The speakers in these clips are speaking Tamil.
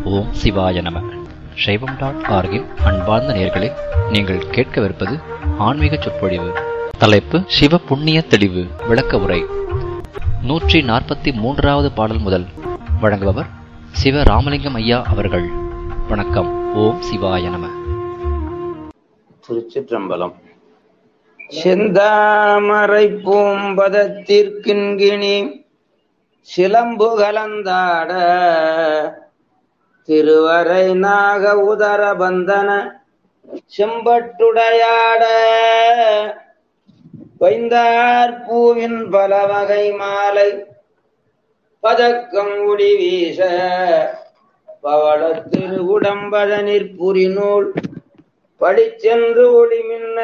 ஓம் சிவாய நம சைவம் டாட் ஆர்கின் அன்பார்ந்த நேர்களே நீங்கள் கேட்கவிருப்பது ஆன்மீக சொற்பொழிவு தலைப்பு சிவ புண்ணிய தெளிவு விளக்க உரை நூற்றி நாற்பத்தி மூன்றாவது பாடல் முதல் வழங்குபவர் சிவ ராமலிங்கம் ஐயா அவர்கள் வணக்கம் ஓம் சிவாய நம திருச்சிற்றம்பலம் செந்தாமரை பூம்பதத்திற்கின்கிணி சிலம்பு கலந்தாட திருவரை நாக உதர பந்தன செம்பட்டுடையாட வைந்தார் பூவின் பல வகை மாலை பதக்கம் உடி வீச பவள திருவுடம்பதனிற் புரிநூல் படிச்சென்று ஒளி மின்ன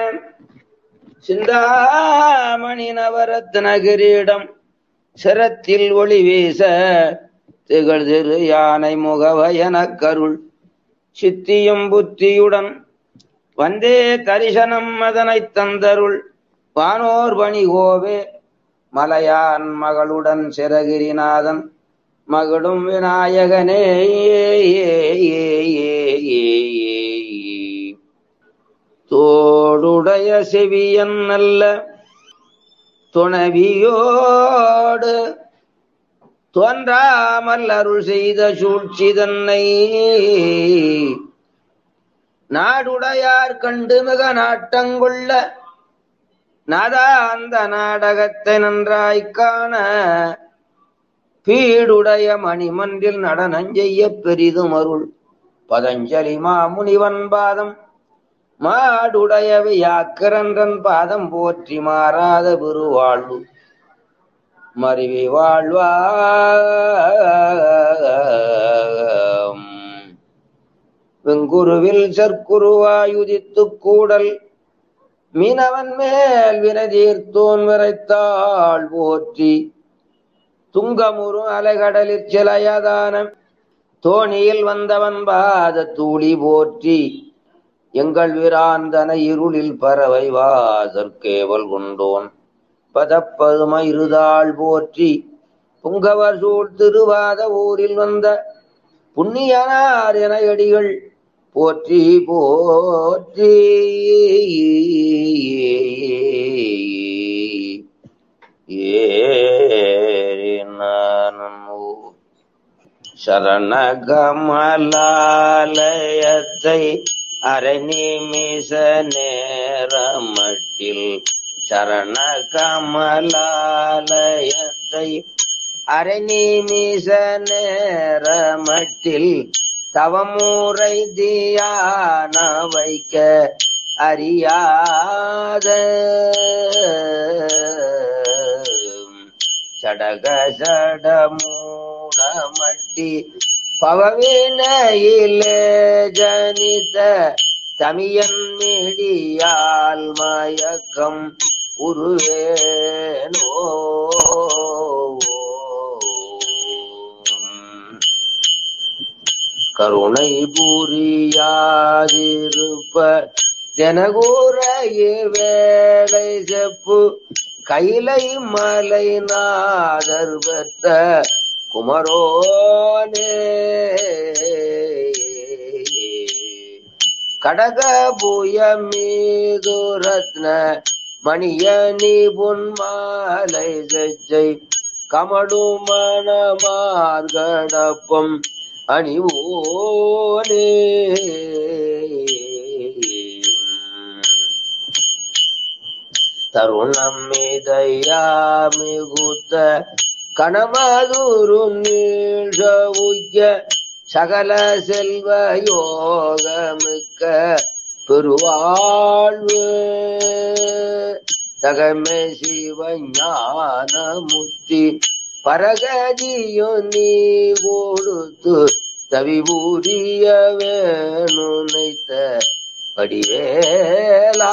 சிந்தாமணி நவரத்ன கிரீடம் சிரத்தில் ஒளி வீச திகழ் திரு யானை முகவயன கருள் சித்தியும் புத்தியுடன் வந்தே தரிசனம் அதனைத் தந்தருள் வானோர் பணிகோவே மலையான் மகளுடன் சிறகிரிநாதன் மகளும் விநாயகனே தோடுடைய செவியன் நல்ல துணவியோடு தோன்றாமல் அருள் செய்த சூழ்ச்சி தன்னை நாடுடையார் கண்டு மிக நாட்டங்கொள்ள நாதா அந்த நாடகத்தை நன்றாய்க் காண பீடுடைய மணிமன்றில் நடனம் செய்ய பெரிதும் அருள் பதஞ்சலி மாமுனிவன் பாதம் மாடுடைய வியாக்கிரன்றன் பாதம் போற்றி மாறாத பெருவாழ்வு மருவி வாழ்வா வெங்குருவில் சற்குருவாயுதித்து கூடல் மீனவன் மேல் வினதீர்த்தோன் விரைத்தாள் போற்றி துங்கமுறு அலைகடலிற் சிலையதான தோணியில் வந்தவன் பாத தூளி போற்றி எங்கள் வீராந்தன இருளில் பறவை வாசற்கேவல் கொண்டோன் பதப்பதும இருதாள் போற்றி புங்கவர் சூழ் திருவாத ஊரில் வந்த புண்ணியனார் என அடிகள் போற்றி போற்றி ஏறினோ சரணகமலாலயத்தை அரை நிமிஷ நேரமட்டில் சரண கமலாலயத்தை அரை நிமிஷ நேரமட்டில் தவமுறை தியான வைக்க அறியாத சடக சடமூடமட்டி பவவினையிலே ஜனித தமியன் மிடியால் மயக்கம் உருவேனோ கருணை புரியாதிருப்ப ஜனகூரையில் வேலை செப்பு கைலை மலை நாதர் பெற்ற குமரோனே கடகபுய மீது ரத்ன மணியணி பொன்மாலை சச்சை கமடு மணமார்கடப்பம் அணிவோனே தருணம் மீதையா மிகுத்த கணமதுரு நீழ்க உய்ய சகல செல்வ யோகமிக்க பெருவாழ்வு தகமை சிவஞான முத்தி பரகதியோ நீ கொடுத்து தவிபூரிய வேணுனைத்த படிவேலா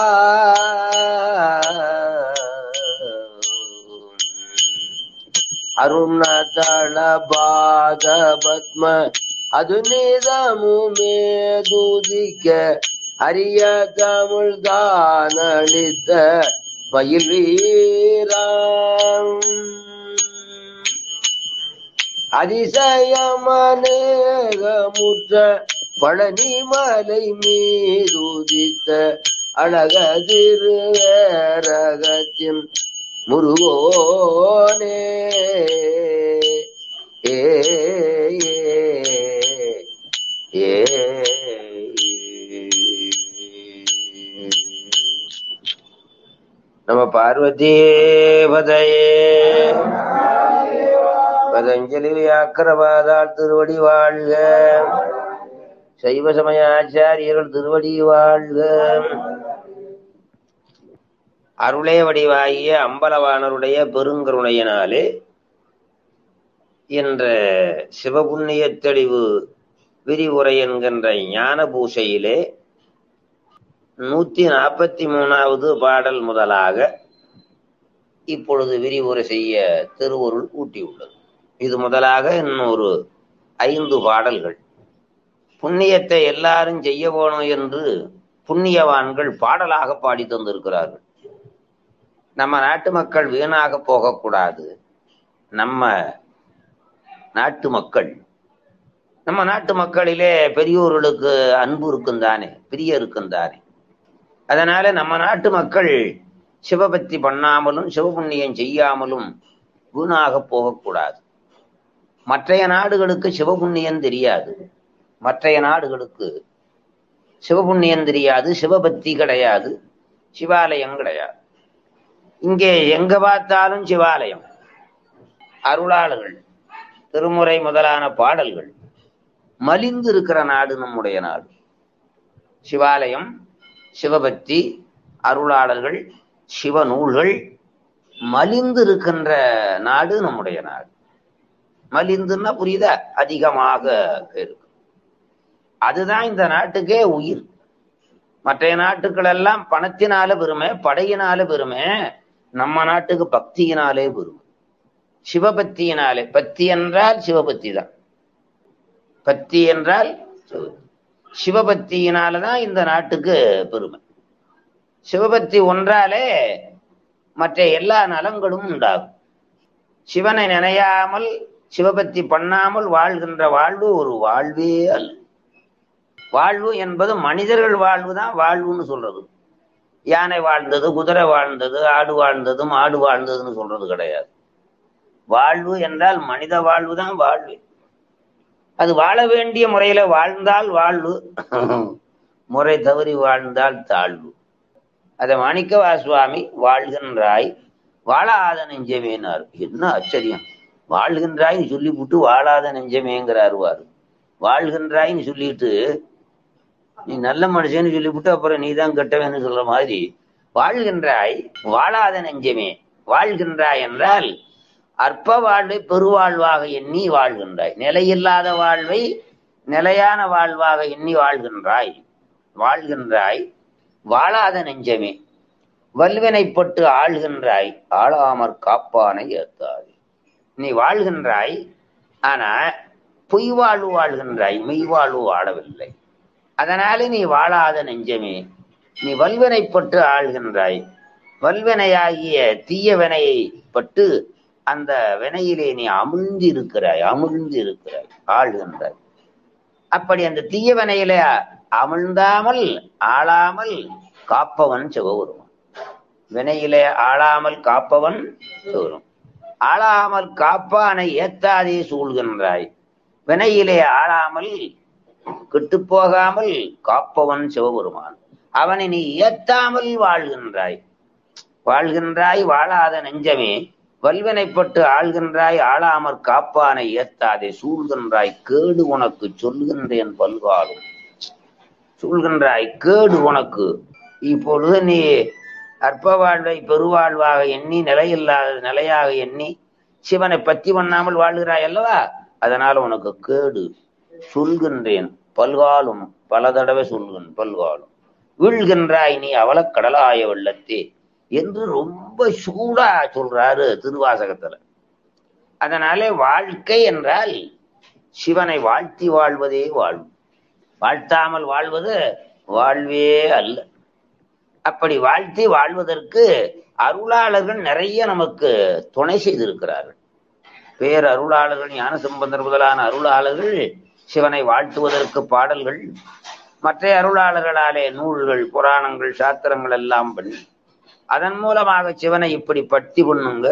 அருணதள பாத பத்ம அது நீதமு மேதுதிக்க அரிய தமிழ் தானளித்த மயில் வீரம் அதிசயமனேகமுற்ற பழனி மலை மீதுதித்த அழகதிருவேரகத்தின் முருகோனே ஏ ஏ, ஏ. நம பார்வதி பதையே பதஞ்சலி வியாக்கரவாதால் திருவடி வாழ்க சைவ சமய ஆச்சாரியர்கள் திருவடி வாழ்க அருளே வடிவாகிய அம்பலவாணருடைய பெருங்கருணையினாலே என்ற சிவபுண்ணிய தெளிவு விரிவுரை என்கின்ற ஞான பூசையிலே நூத்தி நாற்பத்தி மூணாவது பாடல் முதலாக இப்பொழுது விரிவுரை செய்ய திருவருள் ஊட்டியுள்ளது இது முதலாக இன்னொரு ஐந்து பாடல்கள் புண்ணியத்தை எல்லாரும் செய்ய வேணும் என்று புண்ணியவான்கள் பாடலாக பாடி தந்திருக்கிறார்கள் நம்ம நாட்டு மக்கள் வீணாக போகக்கூடாது நம்ம நாட்டு மக்கள் நம்ம நாட்டு மக்களிலே பெரியோர்களுக்கு அன்பு இருக்கும் தானே பிரிய இருக்கும் தானே அதனால நம்ம நாட்டு மக்கள் சிவபக்தி பண்ணாமலும் சிவபுண்ணியம் செய்யாமலும் வீணாக போகக்கூடாது மற்றைய நாடுகளுக்கு சிவபுண்ணியம் தெரியாது மற்றைய நாடுகளுக்கு சிவபுண்ணியம் தெரியாது சிவபக்தி கிடையாது சிவாலயம் கிடையாது இங்கே எங்க பார்த்தாலும் சிவாலயம் அருளாளர்கள் திருமுறை முதலான பாடல்கள் மலிந்து இருக்கிற நாடு நம்முடைய நாடு சிவாலயம் சிவபக்தி அருளாளர்கள் சிவநூல்கள் மலிந்து இருக்கின்ற நாடு நம்முடைய நாடு மலிந்துன்னா புரியுதா அதிகமாக இருக்கு அதுதான் இந்த நாட்டுக்கே உயிர் மற்ற நாட்டுக்கள் எல்லாம் பணத்தினால பெருமை படையினால பெருமை நம்ம நாட்டுக்கு பக்தியினாலே பெருமை சிவபக்தியினாலே பக்தி என்றால் சிவபக்தி தான் பக்தி என்றால் சிவபக்தி. சிவபக்தியினாலதான் இந்த நாட்டுக்கு பெருமை சிவபக்தி ஒன்றாலே மற்ற எல்லா நலங்களும் உண்டாகும் சிவனை நினையாமல் சிவபக்தி பண்ணாமல் வாழ்கின்ற வாழ்வு ஒரு வாழ்வே அல்ல வாழ்வு என்பது மனிதர்கள் வாழ்வு தான் வாழ்வுன்னு சொல்றது யானை வாழ்ந்தது குதிரை வாழ்ந்தது ஆடு வாழ்ந்தது மாடு வாழ்ந்ததுன்னு சொல்றது கிடையாது வாழ்வு என்றால் மனித வாழ்வு தான் வாழ்வு அது வாழ வேண்டிய முறையில வாழ்ந்தால் வாழ்வு முறை தவறி வாழ்ந்தால் தாழ்வு அதை மாணிக்கவா சுவாமி வாழ்கின்றாய் வாழாத நெஞ்சமேனார் என்ன ஆச்சரியம் வாழ்கின்றாய்ன்னு சொல்லிவிட்டு வாழாத நெஞ்சமேங்கிறாரு வாரு வாழ்கின்றாய்ன்னு சொல்லிட்டு நீ நல்ல மனுஷன்னு சொல்லிவிட்டு அப்புறம் நீ தான் கெட்டவன்னு சொல்ற மாதிரி வாழ்கின்றாய் வாழாத நெஞ்சமே வாழ்கின்றாய் என்றால் அற்ப வாழ்வை பெருவாழ்வாக எண்ணி வாழ்கின்றாய் நிலையில்லாத வாழ்வை நிலையான வாழ்வாக எண்ணி வாழ்கின்றாய் வாழ்கின்றாய் வாழாத நெஞ்சமே வல்வினைப்பட்டு ஆள்கின்றாய் ஆளாமற் காப்பானை ஏத்தாய் நீ வாழ்கின்றாய் ஆனா பொய் வாழ்வு வாழ்கின்றாய் மெய் வாழ்வு வாழவில்லை அதனால நீ வாழாத நெஞ்சமே நீ வல்வினைப்பட்டு ஆள்கின்றாய் வல்வினையாகிய தீய வினையை பட்டு அந்த வினையிலே நீ அமிழ்ந்து இருக்கிறாய் அமிழ்ந்து இருக்கிறாய் ஆள்கின்றாய் அப்படி அந்த தீய வினையில அமிழ்ந்தாமல் ஆளாமல் காப்பவன் சிவபெருமான் வினையிலே ஆளாமல் காப்பவன் சிவபெருமான் ஆளாமல் காப்பானை ஏத்தாதே சூழ்கின்றாய் வினையிலே ஆளாமல் கெட்டு போகாமல் காப்பவன் சிவபெருமான் அவனை நீ ஏத்தாமல் வாழ்கின்றாய் வாழ்கின்றாய் வாழாத நெஞ்சமே வல்வினைப்பட்டு ஆள்கின்றாய் ஆளாமற் காப்பானை ஏத்தாதே சூழ்கின்றாய் கேடு உனக்கு சொல்கின்றேன் பல்காலும் சூழ்கின்றாய் கேடு உனக்கு இப்பொழுது நீ அற்ப வாழ்வை பெருவாழ்வாக எண்ணி நிலையில்லாத நிலையாக எண்ணி சிவனை பத்தி பண்ணாமல் வாழ்கிறாய் அல்லவா அதனால உனக்கு கேடு சொல்கின்றேன் பல்காலும் பல தடவை சொல்கின் பல்காலும் வீழ்கின்றாய் நீ அவலக்கடலாய வெள்ளத்தே என்று ரொம்ப சூடா சொல்றாரு திருவாசகத்துல அதனாலே வாழ்க்கை என்றால் சிவனை வாழ்த்தி வாழ்வதே வாழ்வு வாழ்த்தாமல் வாழ்வது வாழ்வே அல்ல அப்படி வாழ்த்தி வாழ்வதற்கு அருளாளர்கள் நிறைய நமக்கு துணை செய்திருக்கிறார்கள் பேர் அருளாளர்கள் ஞானசம்பந்தர் முதலான அருளாளர்கள் சிவனை வாழ்த்துவதற்கு பாடல்கள் மற்ற அருளாளர்களாலே நூல்கள் புராணங்கள் சாத்திரங்கள் எல்லாம் பண்ணி அதன் மூலமாக சிவனை இப்படி பக்தி பண்ணுங்க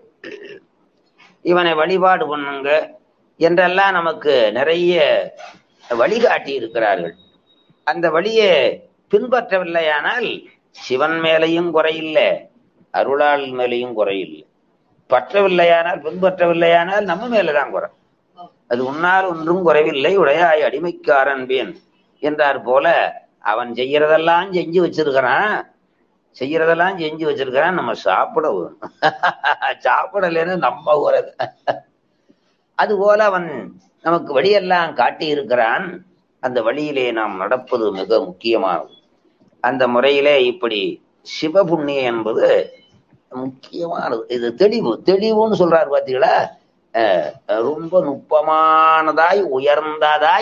இவனை வழிபாடு பண்ணுங்க என்றெல்லாம் நமக்கு நிறைய வழிகாட்டி இருக்கிறார்கள் அந்த வழியை பின்பற்றவில்லையானால் சிவன் மேலையும் குறையில்லை அருளாள் மேலையும் குறையில்லை பற்றவில்லையானால் பின்பற்றவில்லையானால் நம்ம மேலதான் குறை அது உன்னால் ஒன்றும் குறைவில்லை உடையாய் அடிமைக்காரன் பேன் என்றார் போல அவன் செய்யறதெல்லாம் செஞ்சு வச்சிருக்கிறான் செய்யறதெல்லாம் செஞ்சு வச்சிருக்கிறான் நம்ம சாப்பிட வேணும் சாப்பிடலன்னு நம்ம உறது அது போல அவன் நமக்கு வழியெல்லாம் காட்டி இருக்கிறான் அந்த வழியிலே நாம் நடப்பது மிக முக்கியமானது அந்த முறையிலே இப்படி சிவபுண்ணியம் என்பது முக்கியமானது இது தெளிவு தெளிவுன்னு சொல்றாரு பாத்தீங்களா அஹ் ரொம்ப நுட்பமானதாய் உயர்ந்ததாய்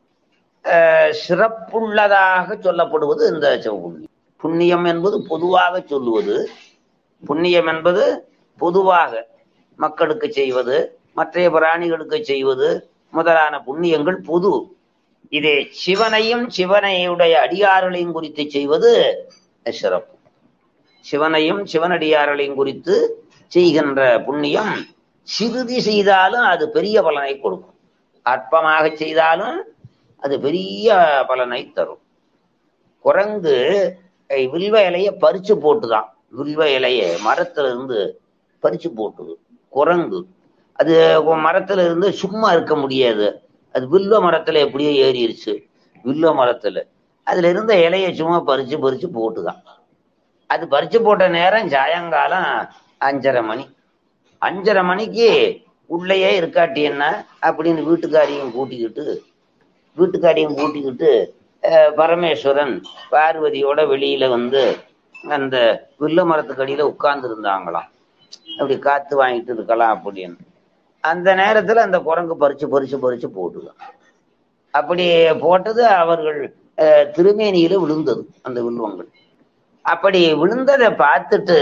அஹ் சிறப்புள்ளதாக சொல்லப்படுவது இந்த சிவபுண்ணியம் புண்ணியம் என்பது பொதுவாக சொல்லுவது புண்ணியம் என்பது பொதுவாக மக்களுக்கு செய்வது மற்ற பிராணிகளுக்கு செய்வது முதலான புண்ணியங்கள் பொது இதே சிவனையும் சிவனையுடைய அடியார்களையும் குறித்து செய்வது சிறப்பு சிவனையும் சிவனடியார்களையும் குறித்து செய்கின்ற புண்ணியம் சிறிது செய்தாலும் அது பெரிய பலனை கொடுக்கும் அற்பமாக செய்தாலும் அது பெரிய பலனை தரும் குரங்கு அஹ், வில்வ இலைய பறிச்சு போட்டுதான் வில்வ இலைய மரத்துல இருந்து பறிச்சு போட்டுது குரங்கு அது மரத்துல இருந்து சும்மா இருக்க முடியாது அது வில்வ மரத்துல எப்படியோ ஏறிடுச்சு வில்வ மரத்துல அதுல இருந்த இலைய சும்மா பறிச்சு பறிச்சு போட்டுதான் அது பறிச்சு போட்ட நேரம் சாயங்காலம் அஞ்சரை மணி அஞ்சரை மணிக்கு உள்ளேயே இருக்காட்டி என்ன அப்படின்னு வீட்டுக்காரியும் கூட்டிக்கிட்டு வீட்டுக்காரியும் கூட்டிக்கிட்டு அஹ், பரமேஸ்வரன் பார்வதியோட வெளியில வந்து அந்த வில்ல மரத்துக்கு அடியில உட்கார்ந்து இருந்தாங்களாம் அப்படி காத்து வாங்கிட்டு இருக்கலாம் அப்படின்னு அந்த நேரத்துல அந்த குரங்கு பறிச்சு பறிச்சு பறிச்சு போட்டுதான் அப்படி போட்டது அவர்கள் அஹ், திருமேனியில விழுந்தது அந்த வில்வங்கள் அப்படி விழுந்ததை பார்த்துட்டு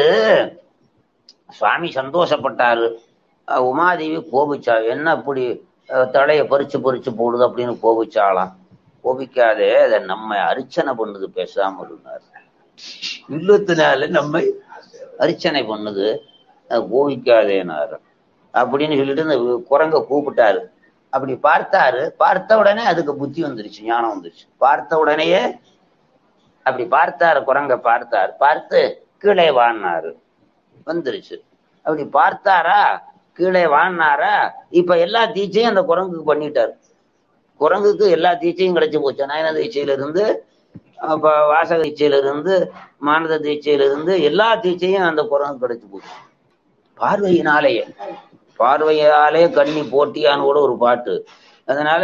சுவாமி சந்தோஷப்பட்டாரு அஹ் உமாதேவி கோபிச்சா என்ன அப்படி அஹ், தலைய பறிச்சு பறிச்சு போடுது அப்படின்னு கோபிச்சாலாம் கோபிக்காதே அதை நம்ம அர்ச்சனை பண்ணுது பேசாம இருந்தார் இல்லத்தினால நம்மை அர்ச்சனை பண்ணுது அஹ், கோபிக்காதேனாரு அப்படின்னு சொல்லிட்டு இந்த குரங்க கூப்பிட்டாரு அப்படி பார்த்தாரு பார்த்த உடனே அதுக்கு புத்தி வந்துருச்சு ஞானம் வந்துருச்சு பார்த்த உடனேயே அப்படி பார்த்தாரு குரங்க பார்த்தார் பார்த்து கீழே வான்னாரு வந்துருச்சு அப்படி பார்த்தாரா கீழே வான்னாரா இப்ப எல்லா தீச்சையும் அந்த குரங்குக்கு பண்ணிட்டாரு குரங்குக்கு எல்லா தீச்சையும் கிடைச்சு போச்சு நயன தீட்சையில இருந்து அப்ப வாசக தீட்சையில இருந்து மானத தீட்சையில இருந்து எல்லா தீச்சையும் அந்த குரங்கு கிடைச்சு போச்சு பார்வையினாலேயே பார்வையாலே கண்ணி போட்டியான்னு கூட ஒரு பாட்டு அதனால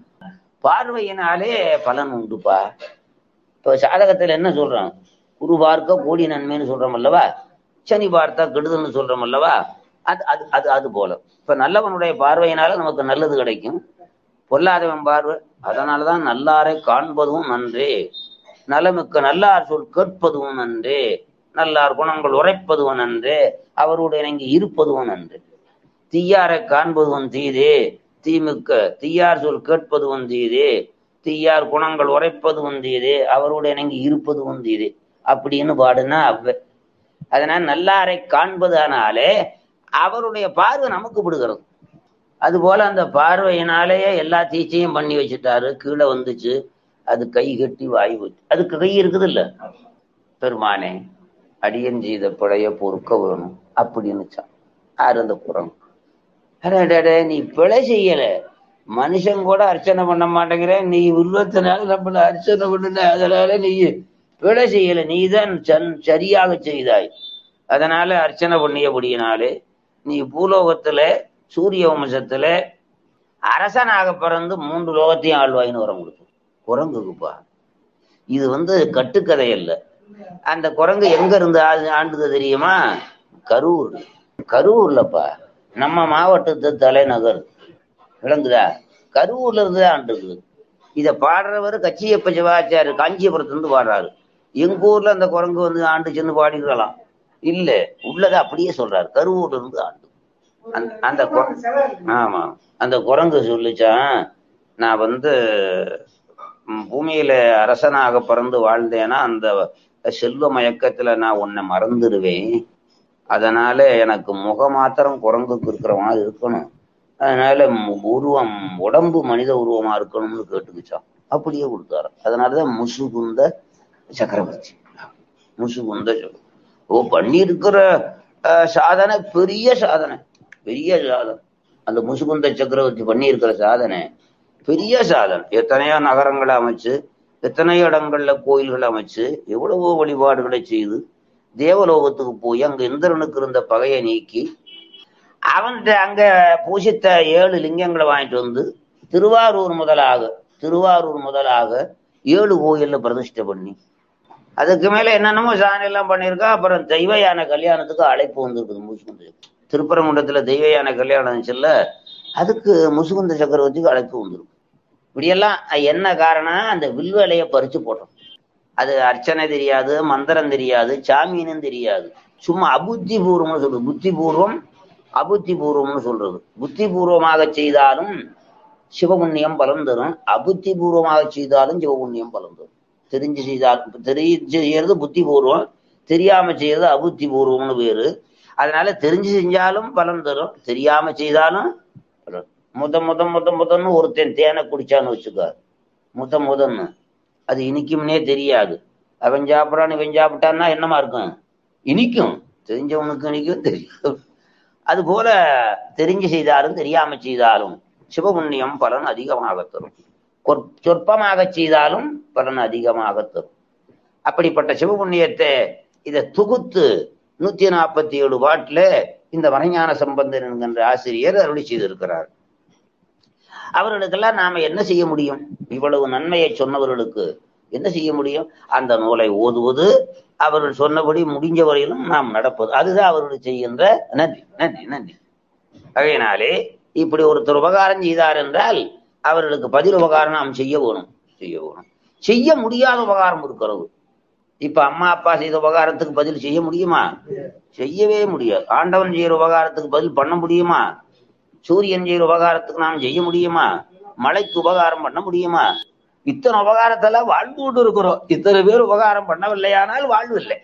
பார்வையினாலே பலன் உண்டுப்பா இப்ப சாதகத்துல என்ன சொல்றான் குரு பார்க்க கோடி நன்மைன்னு சொல்றோம் அல்லவா சனி பார்த்தா கெடுதல்னு சொல்றோம் அல்லவா அது அது அது அது போல இப்ப நல்லவனுடைய பார்வையினால நமக்கு நல்லது கிடைக்கும் பொல்லாதவன் பார்வை அதனாலதான் நல்லாரை காண்பதும் நன்றே நலமிக்க நல்லார் சொல் கேட்பதும் நன்றே நல்லார் குணங்கள் உரைப்பதும் நன்றே அவரோடு இணங்கி இருப்பதும் நன்று தீயாரை காண்பதும் தீதே தீமிக்க தீயார் சொல் கேட்பதும் தீதே தீயார் குணங்கள் உரைப்பதும் தீதே அவரோடு இணங்கி இருப்பதும் தீதே அப்படின்னு பாடுனா அவ அதனால் நல்லாரை காண்பதானாலே அவருடைய பார்வை நமக்கு விடுகிறது அதுபோல அந்த பார்வையினாலேயே எல்லா தீச்சையும் பண்ணி வச்சுட்டாரு கீழே வந்துச்சு அது கை கட்டி வாய் வச்சு அதுக்கு கை இருக்குது இல்ல பெருமானே அடியன் செய்த பிழைய பொறுக்க வேணும் அப்படின்னுச்சான் யாரு அந்த குரங்கு அடடே நீ பிழை செய்யல மனுஷன் கூட அர்ச்சனை பண்ண மாட்டேங்கிற நீ உருவத்தினால நம்மள அர்ச்சனை பண்ணுன அதனால நீ பிழை செய்யல நீதான் சன் சரியாக செய்தாய் அதனால அர்ச்சனை பண்ணியபடியினாலே நீ பூலோகத்துல சூரிய வம்சத்துல அரசனாக பிறந்து மூன்று லோகத்தையும் ஆழ்வாயின்னு வர கொடுத்து குரங்குக்குப்பா இது வந்து கட்டுக்கதை அல்ல அந்த குரங்கு எங்க இருந்து ஆ- ஆண்டுது தெரியுமா கரூர் கரூர்லப்பா நம்ம மாவட்டத்து தலைநகர் விளங்குதா கரூர்ல இருந்து தான் ஆண்டுது இத பாடுறவர் கச்சியப்ப சிவாச்சாரி காஞ்சிபுரத்துல இருந்து பாடுறாரு எங்க ஊர்ல அந்த குரங்கு வந்து ஆண்டுச்சுன்னு பாடிக்கலாம் இல்ல உள்ளதை அப்படியே சொல்றாரு கரூர்ல இருந்து ஆண்டு அந்த- அந்த கொ- ஆமா அந்த குரங்கு சொல்லிச்சான் நான் வந்து ம், பூமியில அரசனாக பிறந்து வாழ்ந்தேன்னா அந்த செல்வ மயக்கத்துல நான் உன்னை மறந்துடுவேன் அதனால எனக்கு முக மாத்திரம் குரங்குக்கு இருக்கிற மாதிரி இருக்கணும் அதனால மு- உருவம் உடம்பு மனித உருவமா இருக்கணும்னு கேட்டுக்குச்சான் அப்படியே கொடுத்தாரு அதனாலதான் முசுகுந்த சக்கரவர்த்தி முசுகுந்த சக்கர- ஓ பண்ணியிருக்கிற அஹ், சாதனை பெரிய சாதனை பெரிய சாதனை அந்த முசுகுந்த சக்கரவர்த்தி பண்ணியிருக்கிற சாதனை பெரிய சாதனை எத்தனையோ நகரங்களை அமைச்சு எத்தனையோ இடங்கள்ல கோயில்களை அமைச்சு எவ்வளவோ வழிபாடுகளை செய்து தேவலோகத்துக்கு போய் அங்க இந்திரனுக்கு இருந்த பகையை நீக்கி அவன் அங்க பூசித்த ஏழு லிங்கங்களை வாங்கிட்டு வந்து திருவாரூர் முதலாக திருவாரூர் முதலாக ஏழு கோயில்ல பிரதிஷ்டை பண்ணி அதுக்கு மேல என்னென்னமோ சாணி எல்லாம் பண்ணியிருக்கா அப்புறம் தெய்வ யானை கல்யாணத்துக்கு அழைப்பு வந்திருக்குது முசுகுந்த திருப்பரங்குன்றத்துல தெய்வ யானை கல்யாணம் இருந்துச்சுல்ல அதுக்கு முசுகுந்த சக்கரவர்த்திக்கு அழைப்பு வந்திருக்கு இப்படியெல்லாம் என்ன காரணம் அந்த வில்வலைய பறிச்சு போட்டோம் அது அர்ச்சனை தெரியாது மந்திரம் தெரியாது சாமியனும் தெரியாது சும்மா அபுத்தி பூர்வம்னு சொல்றது புத்தி பூர்வம் அபுத்தி பூர்வம்னு சொல்றது புத்தி பூர்வமாக செய்தாலும் சிவபுண்ணியம் பலன் தரும் அபுத்தி பூர்வமாக செய்தாலும் சிவபுண்ணியம் பலன் தரும் தெரிஞ்சு செய்தால் தெரிஞ்சு செய்யறது புத்தி பூர்வம் தெரியாம செய்யறது அபுத்தி பூர்வம்னு பேரு அதனால தெரிஞ்சு செஞ்சாலும் பலன் தரும் தெரியாம செய்தாலும் பலன். முத முத முத முதன்னு ஒருத்தன் தேனை குடிச்சான்னு வச்சுக்க முத முதன்னு அது இனிக்கும்னே தெரியாது அவன் சாப்பிட்றான் இவன் சாப்பிட்டான்னா என்னமா இருக்கும் இனிக்கும் தெரிஞ்சவனுக்கு இனிக்கும் தெரியும் அது போல தெரிஞ்சு செய்தாலும் தெரியாம செய்தாலும் சிவபுண்ணியம் பலன் அதிகமாக தரும் கொற்- சொற்பமாக செய்தாலும் பலன் அதிகமாக தரும் அப்படிப்பட்ட சிவபுண்ணியத்தை இதை தொகுத்து நூத்தி நாற்பத்தி ஏழு பாட்டுல இந்த மறைஞான சம்பந்தன் என்கின்ற ஆசிரியர் அருளி செய்திருக்கிறார் அவர்களுக்கெல்லாம் நாம என்ன செய்ய முடியும் இவ்வளவு நன்மையை சொன்னவர்களுக்கு என்ன செய்ய முடியும் அந்த நூலை ஓதுவது அவர்கள் சொன்னபடி முடிஞ்ச வரையிலும் நாம் நடப்பது அதுதான் அவர்கள் செய்கின்ற நன்றி நன்றி நன்றி ஆகையினாலே இப்படி ஒருத்தர் உபகாரம் செய்தார் என்றால் அவர்களுக்கு பதில் உபகாரம் நாம் செய்ய வேணும் செய்ய வேணும் செய்ய முடியாத உபகாரம் இருக்கிறது இப்ப அம்மா அப்பா செய்த உபகாரத்துக்கு பதில் செய்ய முடியுமா செய்யவே முடியாது ஆண்டவன் செய்யற உபகாரத்துக்கு பதில் பண்ண முடியுமா சூரியன் செய்யற உபகாரத்துக்கு நாம் செய்ய முடியுமா மழைக்கு உபகாரம் பண்ண முடியுமா இத்தனை உபகாரத்தெல்லாம் வாழ்ந்து கொண்டு இருக்கிறோம் இத்தனை பேர் உபகாரம் பண்ணவில்லையானால் வாழ்வு இல்லை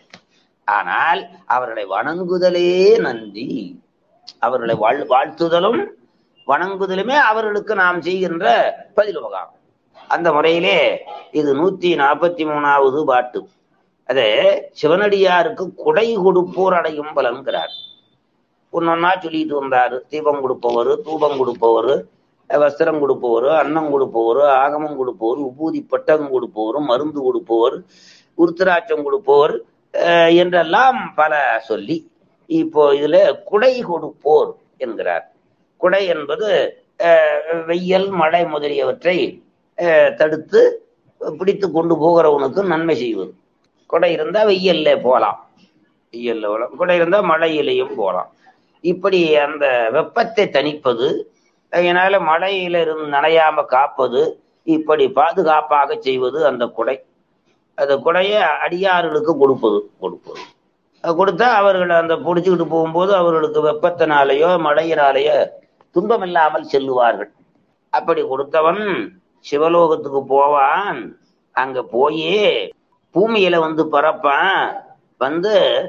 ஆனால் அவர்களை வணங்குதலே நன்றி அவர்களை வாழ் வாழ்த்துதலும் வணங்குதலுமே அவர்களுக்கு நாம் செய்கின்ற பதில் உபகாரம் அந்த முறையிலே இது நூத்தி நாற்பத்தி மூணாவது பாட்டு அது சிவனடியாருக்கு குடை கொடுப்போர் அடையும் பலன்கிறார் ஒன்னொன்னா சொல்லிட்டு வந்தாரு தீபம் கொடுப்பவர் தூபம் கொடுப்பவர் வஸ்திரம் கொடுப்பவர் அன்னம் கொடுப்பவர் ஆகமம் கொடுப்பவர் உபூதி பட்டகம் கொடுப்பவர் மருந்து கொடுப்பவர் உருத்திராட்சம் கொடுப்பவர் அஹ், என்றெல்லாம் பல சொல்லி இப்போ இதுல குடை கொடுப்போர் என்கிறார் குடை என்பது அஹ், வெயில் மழை முதலியவற்றை அஹ், தடுத்து பிடித்து கொண்டு போகிறவனுக்கு நன்மை செய்வது குடை இருந்தா வெயில்ல போலாம் வெயில்ல போலாம் குடை இருந்தா மழையிலையும் போலாம் இப்படி அந்த வெப்பத்தை தணிப்பது அதனால மழையில இருந்து நனையாம காப்பது இப்படி பாதுகாப்பாக செய்வது அந்த குடை அந்த குடையை அடியார்களுக்கு கொடுப்பது கொடுப்பது அது கொடுத்தா அவர்கள் அந்த பிடிச்சுக்கிட்டு போகும்போது அவர்களுக்கு வெப்பத்தினாலேயோ மழையினாலேயோ துன்பம் இல்லாமல் செல்லுவார்கள் அப்படி கொடுத்தவன் சிவலோகத்துக்கு போவான் அங்க போய் பூமியில வந்து பிறப்பான் வந்து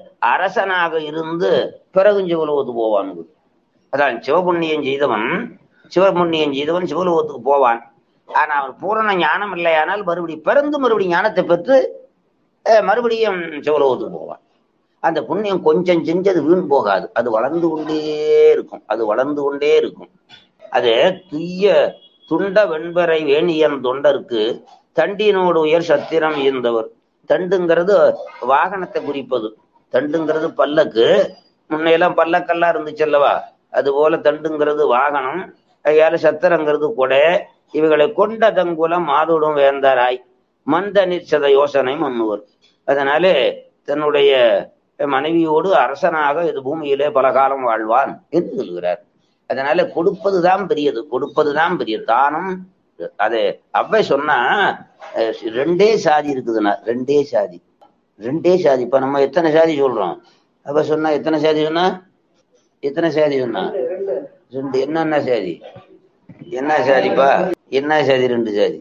அரசனாக இருந்து பிறகு சிவலோகத்துக்கு போவான் அதான் சிவபுண்ணியம் செய்தவன் சிவபுண்ணியம் செய்தவன் சிவலோகத்துக்கு போவான் ஆனா அவன் பூரண ஞானம் இல்லையானால் மறுபடியும் பிறந்து மறுபடியும் ஞானத்தை பெற்று அஹ், மறுபடியும் சிவலோகத்துக்கு போவான் அந்த புண்ணியம் கொஞ்சம் செஞ்சது வீண் போகாது அது வளர்ந்து கொண்டே இருக்கும் அது வளர்ந்து கொண்டே இருக்கும் அது துய்ய துண்ட வெண்பறை வேணியன் தொண்டருக்கு தண்டினோடு உயர் சத்திரம் ஈர்ந்தவர் தண்டுங்கிறது வாகனத்தை குறிப்பது தண்டுங்கிறது பல்லக்கு முன்னையெல்லாம் பல்லக்கெல்லாம் இருந்துச்சு அல்லவா அது போல தண்டுங்கிறது வாகனம் கையால சத்திரங்கிறது கொடை இவைகளை கொண்ட தங்குலம் மாதோடும் வேந்தராய் மந்த நிச்சத யோசனை மன்னுவர் அதனாலே தன்னுடைய மனைவியோடு அரசனாக இது பூமியிலே பல காலம் வாழ்வான் என்று சொல்கிறார் அதனால கொடுப்பதுதான் பெரியது கொடுப்பதுதான் பெரியது தானம் அது அவ்வை சொன்னா அஹ், ரெண்டே சாதி இருக்குதுன்னா ரெண்டே சாதி ரெண்டே சாதி இப்ப நம்ம எத்தனை சாதி சொல்றோம் அவ சொன்னா எத்தனை சாதி சொன்னா எத்தனை சாதி சொன்னா ரெண்டு என்னென்ன சாதி என்ன சாதிப்பா என்ன சாதி ரெண்டு சாதி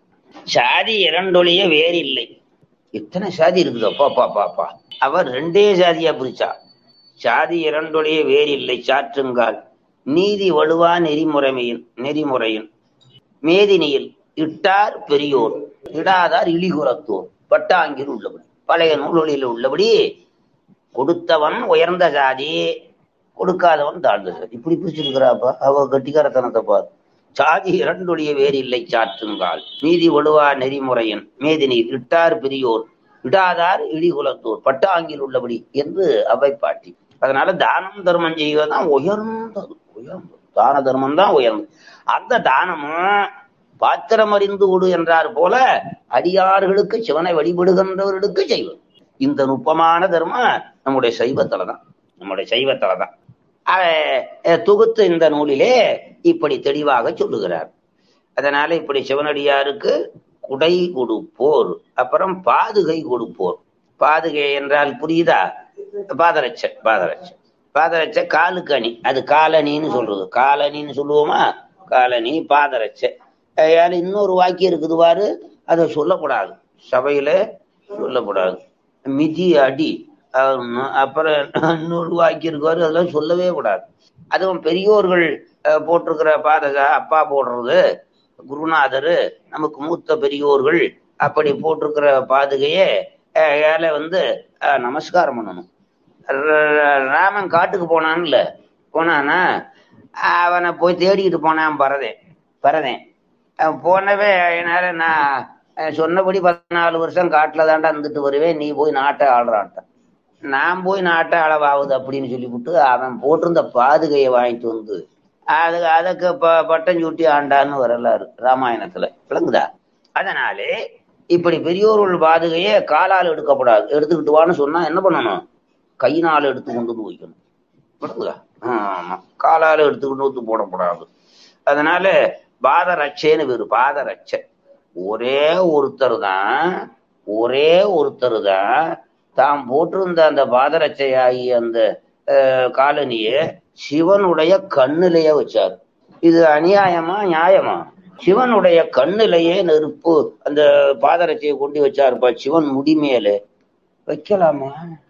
சாதி இரண்டொழிய வேறு இல்லை இத்தனை சாதி இருக்குது அப்பா அப்பா அப்பா அப்பா அவர் ரெண்டே சாதியா பிரிச்சா சாதி இரண்டொழிய வேறு இல்லை சாற்றுங்கால் நீதி வலுவா நெறிமுறைமையின் நெறிமுறையின் மேதினியில் இட்டார் பெரியோர் இடாதார் இழிகுலத்தோர் பட்டாங்கில் உள்ளபடி பழைய நூல்களில் உள்ளபடி கொடுத்தவன் உயர்ந்த ஜாதி கொடுக்காதவன் தாழ்ந்த ஜாதி இப்படி பிரிச்சிருக்கிறாப்பா அவ கட்டிக்காரத்தனத்தை பார் சாதி இரண்டொழிய வேறு இல்லை சாற்றுங்கால் நீதி வலுவா நெறிமுறையின் மேதினியில் இட்டார் பெரியோர் இடாதார் இழிகுலத்தோர் பட்டாங்கில் உள்ளபடி என்று அவை பாட்டி அதனால தானம் தர்மம் செய்வதுதான் உயர்ந்தது உயர்ந்தது தான தர்மம் தான் உயர்ந்தது அந்த தானமும் பாத்திரம் அறிந்து கொடு என்றார் போல அடியார்களுக்கு சிவனை வழிபடுகின்றவர்களுக்கு செய்வது இந்த நுட்பமான தர்மம் நம்முடைய சைவத்துல தான் நம்முடைய சைவத்துல தான் அஹ் தொகுத்து இந்த நூலிலே இப்படி தெளிவாக சொல்லுகிறார் அதனால இப்படி சிவனடியாருக்கு குடை கொடுப்போர் அப்புறம் பாதுகை கொடுப்போர் பாதுகை என்றால் புரியுதா பாதரட்சை பாதரட்சை பாதரட்சை காலுக்கு அணி அது காலணின்னு சொல்றது காலணின்னு சொல்லுவோமா காலணி பாதரட்சை ஏன்னா இன்னொரு வாக்கியம் இருக்குது பாரு அதை சொல்லக்கூடாது சபையில சொல்லக்கூடாது மிதி அடி அஹ் அப்புறம் இன்னொரு வாக்கியம் இருக்குவாரு அதெல்லாம் சொல்லவே கூடாது அதுவும் பெரியோர்கள் அஹ், போட்டிருக்கிற பாதகா அப்பா போடுறது குருநாதர் நமக்கு மூத்த பெரியோர்கள் அப்படி போட்டிருக்கிற பாதுகையே அஹ், ஏழை வந்து அஹ், நமஸ்காரம் பண்ணணும் ர- ராமன் காட்டுக்கு போனான்ல போனானா அவனை போய் தேடிக்கிட்டு போனான் பரதேன் பரதேன் அவன் போனவே என்னால நான் அஹ், சொன்னபடி பதினாலு வருஷம் காட்டுல தாண்டா இருந்துட்டு வருவேன் நீ போய் நாட்டை ஆடுறான்ட்டான் நான் போய் நாட்டை அளவாகுது அப்படின்னு சொல்லிவிட்டு அவன் போட்டிருந்த பாதுகையை வாங்கிட்டு வந்து அது அதுக்கு ப பட்டம் சூட்டி ஆண்டான்னு வரலாறு ராமாயணத்துல விளங்குதா அதனாலே இப்படி பெரியோர்கள் பாதுகையை காலால் எடுக்கப்படாது எடுத்துக்கிட்டு வான்னு சொன்னா என்ன பண்ணணும் கையினால் எடுத்து கொண்டு வந்து வைக்கணும் விளங்குதா ஆமா காலால் எடுத்துக்கிட்டு வந்து போடக்கூடாது அதனால பாதரட்சைன்னு வேறு பாதரட்சை ஒரே ஒருத்தர் தான் ஒரே ஒருத்தர் தான் தாம் போட்டிருந்த அந்த பாதரட்சையாகி அந்த அஹ், காலனியை சிவனுடைய கண்ணிலேயே வச்சார் இது அநியாயமா நியாயமா சிவனுடைய கண்ணிலேயே நெருப்பு அந்த பாதரட்சையை கொண்டு வச்சாருப்பா சிவன் முடி மேல வைக்கலாமா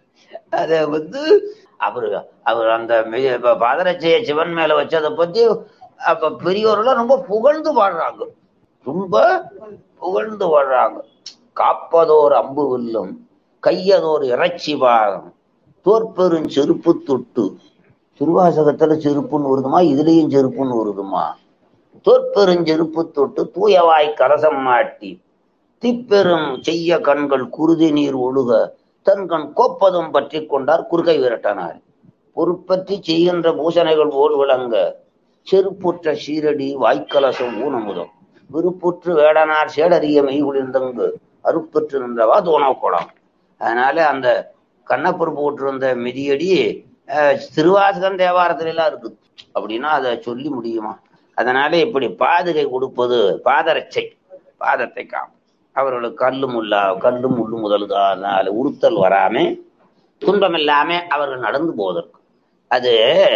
அத வந்து அவரு அவர் அந்த மெ- ப- பாதரட்சையை சிவன் மேல வச்சதை பத்தி அப்ப பெரியவர்கள் ரொம்ப புகழ்ந்து பாடுறாங்க ரொம்ப புகழ்ந்து பாடுறாங்க காப்பதோர் அம்பு வில்லும் கையதோர் இறைச்சி பாகம் தோற்பெரும் செருப்பு தொட்டு திருவாசகத்துல செருப்புன்னு வருதுமா இதுலயும் செருப்புன்னு வருதுமா தோற்பெருஞ்செருப்பு தொட்டு தூயவாய் கலசம் மாட்டி திப்பெரும் செய்ய கண்கள் குருதி நீர் ஒழுக தன் கண் கோப்பதும் பற்றி கொண்டார் குறுகை விரட்டனார் பொறுப்பற்றி செய்கின்ற பூசணைகள் போல் விளங்க செருப்புற்ற சீரடி வாய்க்கலசம் ஊனமுதம் விருப்புற்று வேடனார் சேடறிய மெய் குளிர்ந்தங்கு அருப்பெற்று நின்றவா தோணக்கோலாம் அதனால அந்த கண்ணப்பர் போட்டிருந்த மிதியடி அஹ், திருவாசகம் தேவாரத்துல எல்லாம் இருக்கு அப்படின்னா அதை சொல்லி முடியுமா அதனால இப்படி பாதுகை கொடுப்பது பாதரட்சை பாதத்தை காம் அவர்களுக்கு கல்லு முல்லா கல்லு முள்ளு முதல்தான் உறுத்தல் வராம துன்பம் இல்லாம அவர்கள் நடந்து போவதற்கு அது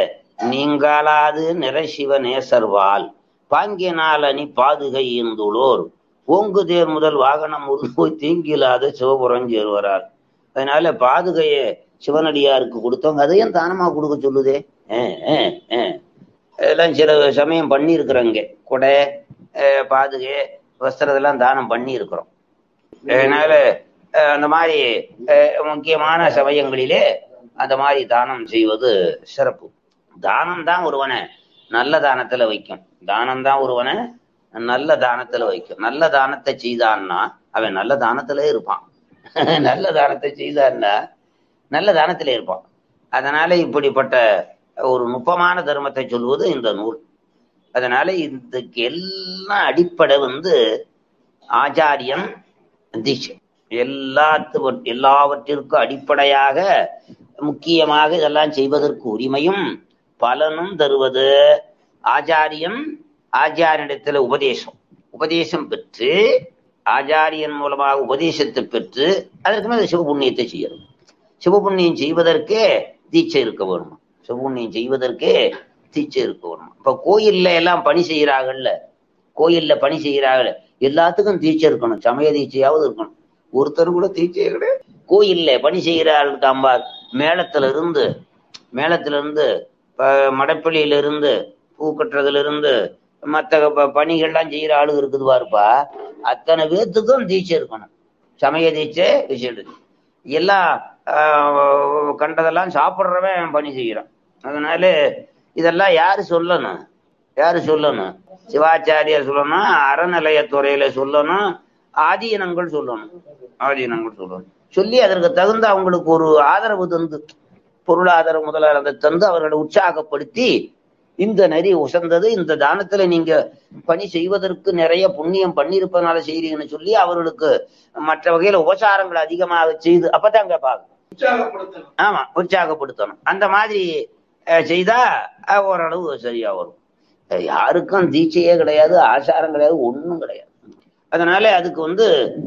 நீங்காலாது நிறை சிவ நேசர்வால் பாங்கினால் அணி பாதுகை இந்துளோர் ஓங்கு தேர் முதல் வாகனம் முருகு போய் தீங்கிலாத சிவபுரம் சேருவரால் அதனால பாதுகையை சிவனடியாருக்கு கொடுத்தவங்க அதையும் தானமா கொடுக்க சொல்லுதே அஹ், அஹ், அஹ். இதெல்லாம் சில சமயம் பண்ணி இருக்கிறோங்க கொடை அஹ், பாதுகை வஸ்திரம் இதெல்லாம் தானம் பண்ணி இருக்கிறோம் அதனால அஹ், அந்த மாதிரி அஹ், முக்கியமான சமயங்களிலே அந்த மாதிரி தானம் செய்வது சிறப்பு தானம் தான் ஒருவனை நல்ல தானத்துல வைக்கும் தானம் தான் ஒருவனை நல்ல தானத்துல வைக்கும் நல்ல தானத்தை செய்தான்னா அவன் நல்ல தானத்திலே இருப்பான் நல்ல தானத்தை செய்தான்னா நல்ல தானத்திலே இருப்பான் அதனால இப்படிப்பட்ட ஒரு நுட்பமான தர்மத்தை சொல்வது இந்த நூல் அதனால இதுக்கு எல்லாம் அடிப்படை வந்து ஆச்சாரியன் தீட்சை எல்லாத்து எல்லாவற்றிற்கும் அடிப்படையாக முக்கியமாக இதெல்லாம் செய்வதற்கு உரிமையும் பலனும் தருவது ஆச்சாரியன் ஆச்சாரியனிடத்துல உபதேசம் உபதேசம் பெற்று ஆச்சாரியன் மூலமாக உபதேசத்தை பெற்று அதற்கு மேல சிவபுண்ணியத்தை செய்யணும் சிவபுண்ணியம் செய்வதற்கே தீட்சை இருக்க வேணும் சிவபுண்ணியம் செய்வதற்கே தீட்சை இருக்கணும் இப்ப கோயில்ல எல்லாம் பணி செய்யறாங்கல்ல கோயில்ல பணி செய்யறாங்கல்ல எல்லாத்துக்கும் தீட்சை இருக்கணும் சமய தீட்சையாவது இருக்கணும் ஒருத்தர் கூட தீட்சையே கிடையாது கோயில்ல பணி செய்யறாள் தாம்பார் மேளத்துல இருந்து மேளத்துல இருந்து ப- மடப்பள்ளியில இருந்து பூ கட்டுறதுல இருந்து மற்ற ப- பணிகள்லாம் செய்யற ஆளு இருக்குது பாருப்பா அத்தனை பேர்த்துக்கும் தீட்சை இருக்கணும் சமய தீட்சை விசேஷம் எல்லாம் ஆஹ், கண்டதெல்லாம் சாப்பிட்றவன் பணி செய்யறான் அதனால இதெல்லாம் யாரு சொல்லணும் யாரு சொல்லணும் சிவாச்சாரியார் சொல்லணும் அறநிலையத்துறையில சொல்லணும் ஆதீனங்கள் சொல்லணும் ஆதீனங்கள் சொல்லணும் சொல்லி அதற்கு தகுந்த அவங்களுக்கு ஒரு ஆதரவு தந்து பொருளாதார முதலாளரை தந்து அவர்களை உற்சாகப்படுத்தி இந்த நெறி உசந்தது இந்த தானத்துல நீங்க பணி செய்வதற்கு நிறைய புண்ணியம் பண்ணியிருப்பதனால செய்றீங்கன்னு சொல்லி அவர்களுக்கு மற்ற வகையில உபசாரங்களை அதிகமாக செய்து அப்பதான் கேட்பாங்க ஆமா உற்சாகப்படுத்தணும் அந்த மாதிரி அஹ், செய்தா அஹ், ஓரளவு சரியா வரும் அஹ், யாருக்கும் தீட்சையே கிடையாது ஆசாரம் கிடையாது ஒண்ணும் கிடையாது அதனால அதுக்கு வந்து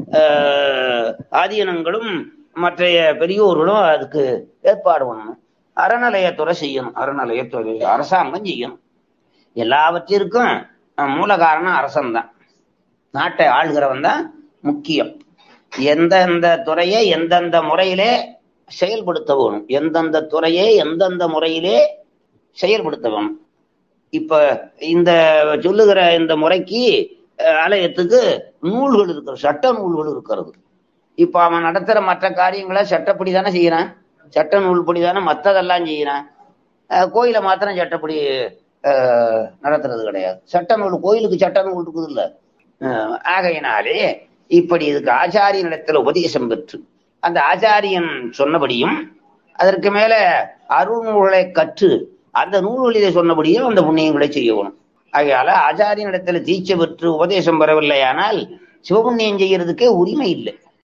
அஹ், ஆதீனங்களும் மற்றைய பெரியோர்களும் அதுக்கு ஏற்பாடு பண்ணணும் அறநிலையத்துறை செய்யணும் அறநிலையத்துறை அரசாங்கம் செய்யணும் எல்லாவற்றிற்கும் அஹ், மூல காரணம் அரசன்தான் நாட்டை ஆள்கிறவன் தான் முக்கியம் எந்தெந்த துறையை எந்தெந்த முறையிலே செயல்படுத்த வேணும் எந்தெந்த துறையை எந்தெந்த முறையிலே செயல்படுத்த வேணும் இப்ப இந்த சொல்லுகிற இந்த முறைக்கு அஹ், ஆலயத்துக்கு நூல்கள் இருக்கிறது சட்ட நூல்கள் இருக்கிறது இப்ப அவன் நடத்துற மற்ற காரியங்களை சட்டப்படி தானே செய்யறான் சட்ட நூல்படி தானே மத்ததெல்லாம் செய்யறான் அஹ், கோயிலை மாத்திரம் சட்டப்படி அஹ், நடத்துறது கிடையாது சட்ட நூல் கோயிலுக்கு சட்ட நூல் இருக்குது இல்ல அஹ், ஆகையினாலே இப்படி இதுக்கு ஆச்சாரியனிடத்துல உபதேசம் பெற்று அந்த ஆச்சாரியன் சொன்னபடியும் அதற்கு மேல அருள்நூல்களை கற்று அந்த நூல்களிலே சொன்னபடியும் அந்த புண்ணியங்களை செய்யணும் ஆகையால ஆச்சாரியனிடத்துல தீட்சை பெற்று உபதேசம் பெறவில்லையானால் சிவபுண்ணியம் செய்யறதுக்கே உரிமை இல்லை